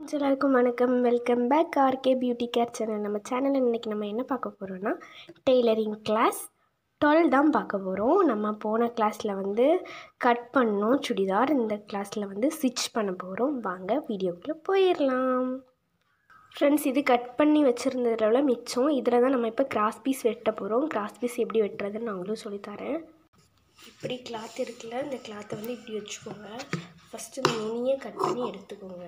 எல்லாருக்கும் வணக்கம் welcome back RK beauty care channel நம்ம சேனலில் இன்றைக்கி நம்ம என்ன பார்க்க போகிறோம்னா டெய்லரிங் கிளாஸ் டுவெல் தான் பார்க்க போகிறோம் நம்ம போன கிளாஸில் வந்து கட் பண்ணோம் சுடிதார் இந்த கிளாஸில் வந்து ஸ்டிச் பண்ண போகிறோம் வாங்க வீடியோக்குள்ளே போயிடலாம் ஃப்ரெண்ட்ஸ் இது கட் பண்ணி வச்சுருந்ததுல மிச்சம் இதில் தான் நம்ம இப்போ கிராஸ் பீஸ் வெட்ட போகிறோம் கிராஸ் பீஸ் எப்படி வெட்டுறதுன்னு நான் உங்களுக்கு சொல்லித்தரேன் இப்படி கிளாத் இருக்குல்ல இந்த கிளாத்தை வந்து இப்படி வச்சுக்கோங்க ஃபஸ்ட்டு இந்த நுனியை கட் பண்ணி எடுத்துக்கோங்க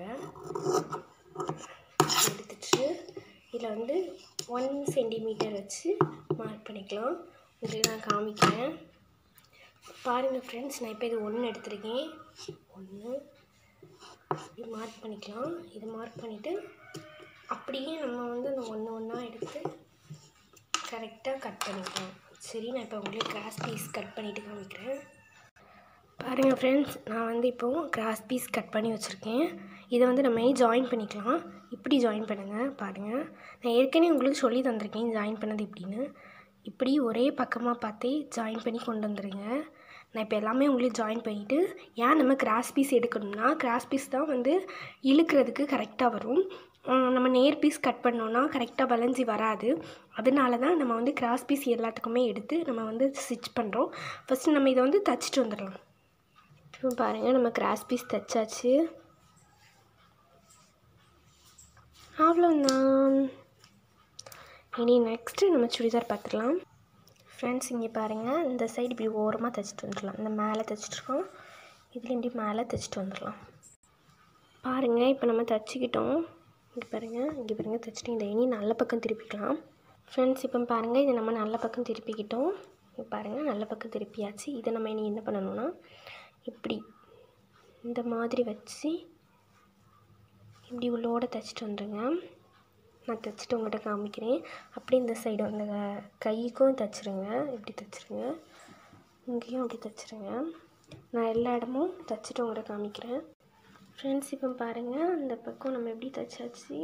எடுத்துட்டு இதில் வந்து ஒன் சென்டிமீட்டர் வச்சு மார்க் பண்ணிக்கலாம் உங்களுக்கு நான் காமிக்கிறேன் பாருங்கள் ஃப்ரெண்ட்ஸ் நான் இப்போ இது ஒன்று எடுத்திருக்கேன் ஒன்று இப்படி மார்க் பண்ணிக்கலாம் இது மார்க் பண்ணிவிட்டு அப்படியே நம்ம வந்து அந்த ஒன்று ஒன்றா எடுத்து கரெக்டாக கட் பண்ணிக்கலாம் சரி நான் இப்போ உங்களுக்கு கிராஸ் பீஸ் கட் பண்ணிவிட்டு காமிக்கிறேன் பாருங்கள் ஃப்ரெண்ட்ஸ் நான் வந்து இப்போது கிராஸ் பீஸ் கட் பண்ணி வச்சுருக்கேன் இதை வந்து நம்ம ஜாயின் பண்ணிக்கலாம் இப்படி ஜாயின் பண்ணுங்கள் பாருங்கள் நான் ஏற்கனவே உங்களுக்கு சொல்லி தந்திருக்கேன் ஜாயின் பண்ணது எப்படின்னு இப்படி ஒரே பக்கமாக பார்த்தே ஜாயின் பண்ணி கொண்டு வந்துடுங்க நான் இப்போ எல்லாமே உங்களுக்கு ஜாயின் பண்ணிவிட்டு ஏன் நம்ம கிராஸ் பீஸ் எடுக்கணும்னா கிராஸ் பீஸ் தான் வந்து இழுக்கிறதுக்கு கரெக்டாக வரும் உம், நம்ம நேர் பீஸ் கட் பண்ணோன்னா கரெக்டாக வளைஞ்சி வராது அதனால தான் நம்ம வந்து கிராஸ் பீஸ் எல்லாத்துக்குமே எடுத்து நம்ம வந்து ஸ்டிச் பண்ணுறோம் ஃபஸ்ட்டு நம்ம இதை வந்து தச்சுட்டு வந்துடலாம் இப்போ பாருங்கள் நம்ம கிராஸ் பீஸ் தைச்சாச்சு அவ்வளோதான் இனி நெக்ஸ்ட்டு நம்ம சுடிதார் பார்த்துடலாம் ஃப்ரெண்ட்ஸ் இங்கே பாருங்கள் இந்த சைடு இப்படி ஓரமாக தைச்சிட்டு வந்துடலாம் இந்த மேலே தைச்சிட்ருக்கோம் இதில் இப்படி மேலே தைச்சிட்டு வந்துடலாம் பாருங்கள் இப்போ நம்ம தைச்சிக்கிட்டோம் இங்கே பாருங்கள் இங்கே பாருங்கள் தைச்சிட்டு இந்த இனி நல்ல பக்கம் திருப்பிக்கலாம் ஃப்ரெண்ட்ஸ் இப்போ பாருங்கள் இதை நம்ம நல்ல பக்கம் திருப்பிக்கிட்டோம் இங்கே பாருங்கள் நல்ல பக்கம் திருப்பியாச்சு இதை நம்ம இனி என்ன பண்ணணும்னா இப்படி இந்த மாதிரி வச்சு இப்படி உள்ளோட தைச்சிட்டு வந்துடுங்க நான் தைச்சிட்டு உங்கள்கிட்ட காமிக்கிறேன் அப்படியே இந்த சைடு அந்த கைக்கும் தைச்சிருங்க இப்படி தைச்சிருங்க இங்கேயும் அப்படி தைச்சிருங்க நான் எல்லா இடமும் தைச்சிட்டு உங்கள்கிட்ட காமிக்கிறேன் ஃப்ரெண்ட்ஸ் இப்போ பாருங்கள் அந்த பக்கம் நம்ம எப்படி தைச்சாச்சு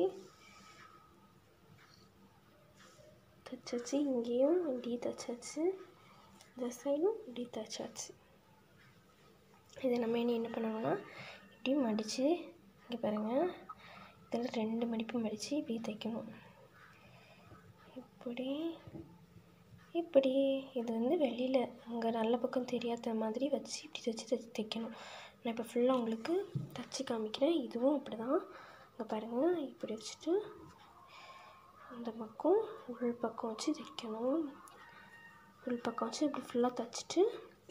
தைச்சாச்சு இங்கேயும் இப்படி தைச்சாச்சு இந்த சைடும் இப்படி தைச்சாச்சு இதை நம்ம இனி என்ன பண்ணணும்னா இப்படி மடித்து இங்கே பாருங்கள் இதில் ரெண்டு மடிப்பு மடித்து இப்படி தைக்கணும் இப்படி இப்படி இது வந்து வெளியில் அங்கே நல்ல பக்கம் தெரியாத மாதிரி வச்சு இப்படி வச்சு தைச்சு தைக்கணும் நான் இப்போ ஃபுல்லாக உங்களுக்கு தைச்சி காமிக்கிறேன் இதுவும் அப்படி தான் இங்கே பாருங்கள் இப்படி வச்சுட்டு அந்த பக்கம் உள் பக்கம் வச்சு தைக்கணும் உள் பக்கம் வச்சு இப்படி ஃபுல்லாக தைச்சிட்டு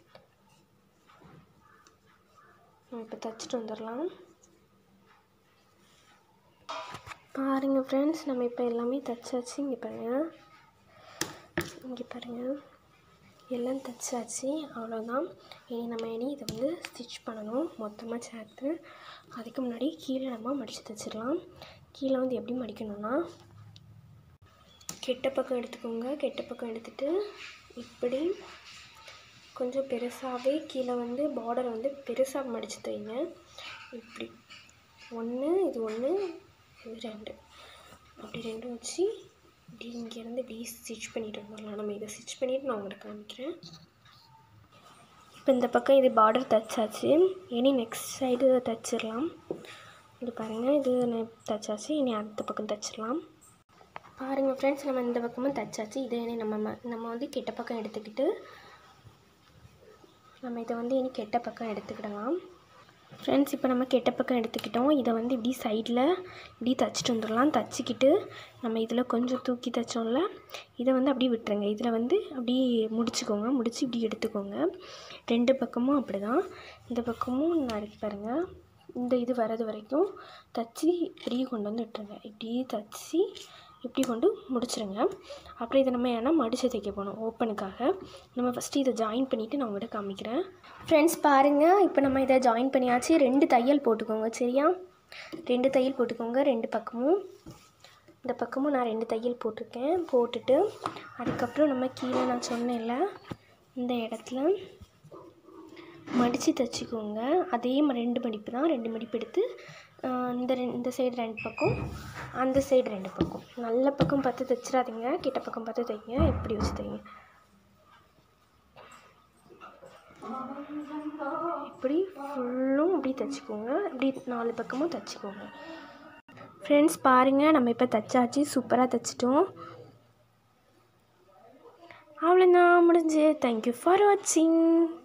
நம்ம இப்போ தைச்சிட்டு வந்துடலாம் பாருங்கள் ஃப்ரெண்ட்ஸ் நம்ம இப்போ எல்லாமே தைச்சாச்சு இங்கே பாருங்கள் இங்கே பாருங்கள் எல்லாம் தைச்சாச்சு அவ்வளோதான் இனி நம்ம இனி இதை வந்து ஸ்டிச் பண்ணணும் மொத்தமாக சேர்த்து அதுக்கு முன்னாடி கீழே நம்ம மடித்து தைச்சிடலாம் கீழே வந்து எப்படி மடிக்கணும்னா கெட்ட பக்கம் எடுத்துக்கோங்க கெட்ட பக்கம் எடுத்துட்டு இப்படி கொஞ்சம் பெருசாகவே கீழே வந்து பார்டர் வந்து பெருசாக மடித்து தைங்க இப்படி ஒன்று இது ஒன்று இது ரெண்டு அப்படி ரெண்டும் வச்சு இப்படி இங்கேருந்து இப்படி ஸ்டிச் பண்ணிட்டு வந்துடலாம் நம்ம இதை ஸ்டிச் பண்ணிவிட்டு நான் உங்களுக்கு காமிக்கிறேன் இப்போ இந்த பக்கம் இது பார்டர் தைச்சாச்சு இனி நெக்ஸ்ட் சைடு தைச்சிடலாம் இது பாருங்கள் இது நான் தைச்சாச்சு இனி அடுத்த பக்கம் தைச்சிடலாம் பாருங்கள் ஃப்ரெண்ட்ஸ் நம்ம இந்த பக்கமும் தைச்சாச்சு இதை இனி நம்ம ம- நம்ம வந்து கெட்ட பக்கம் எடுத்துக்கிட்டு நம்ம இதை வந்து இனி கெட்ட பக்கம் எடுத்துக்கிடலாம் ஃப்ரெண்ட்ஸ் இப்போ நம்ம கெட்ட பக்கம் எடுத்துக்கிட்டோம் இதை வந்து இப்படி சைடில் இப்படி தைச்சிட்டு வந்துடலாம் தைச்சிக்கிட்டு நம்ம இதில் கொஞ்சம் தூக்கி தைச்சோம்ல இதை வந்து அப்படியே விட்டுருங்க இதில் வந்து அப்படி முடிச்சுக்கோங்க முடிச்சு இப்படி எடுத்துக்கோங்க ரெண்டு பக்கமும் அப்படி தான் இந்த பக்கமும் நறுக்கி பாருங்கள் இந்த இது வர்றது வரைக்கும் தைச்சி இப்படியே கொண்டு வந்து விட்டுருங்க இப்படி தைச்சி இப்படி கொண்டு முடிச்சிருங்க அப்புறம் இதை நம்ம ஏன்னா மடித்து தைக்க போகணும் ஓப்பனுக்காக நம்ம ஃபஸ்ட்டு இதை ஜாயின் பண்ணிவிட்டு நான் உங்கள்கிட்ட காமிக்கிறேன் ஃப்ரெண்ட்ஸ் பாருங்கள் இப்போ நம்ம இதை ஜாயின் பண்ணியாச்சு ரெண்டு தையல் போட்டுக்கோங்க சரியா ரெண்டு தையல் போட்டுக்கோங்க ரெண்டு பக்கமும் இந்த பக்கமும் நான் ரெண்டு தையல் போட்டிருக்கேன் போட்டுட்டு அதுக்கப்புறம் நம்ம கீழே நான் சொன்னேன்ல இந்த இடத்துல மடித்து தைச்சிக்கோங்க அதே ம- ரெண்டு மடிப்பு தான் ரெண்டு மடிப்பு எடுத்து ஆஹ், இந்த ரெண்டு இந்த சைடு ரெண்டு பக்கம் அந்த சைடு ரெண்டு பக்கம் நல்ல பக்கம் பார்த்து தைச்சிடாதீங்க கிட்ட பக்கம் பார்த்து தைங்க இப்படி வச்சு தைங்க இப்படி ஃபுல்லும் இப்படி தைச்சிக்கோங்க இப்படி நாலு பக்கமும் தைச்சிக்கோங்க ஃப்ரெண்ட்ஸ் பாருங்கள் நம்ம இப்போ தைச்சாச்சு சூப்பராக தைச்சிட்டோம் அவ்வளோதான் முடிஞ்சு தேங்க்யூ ஃபார் வாட்சிங்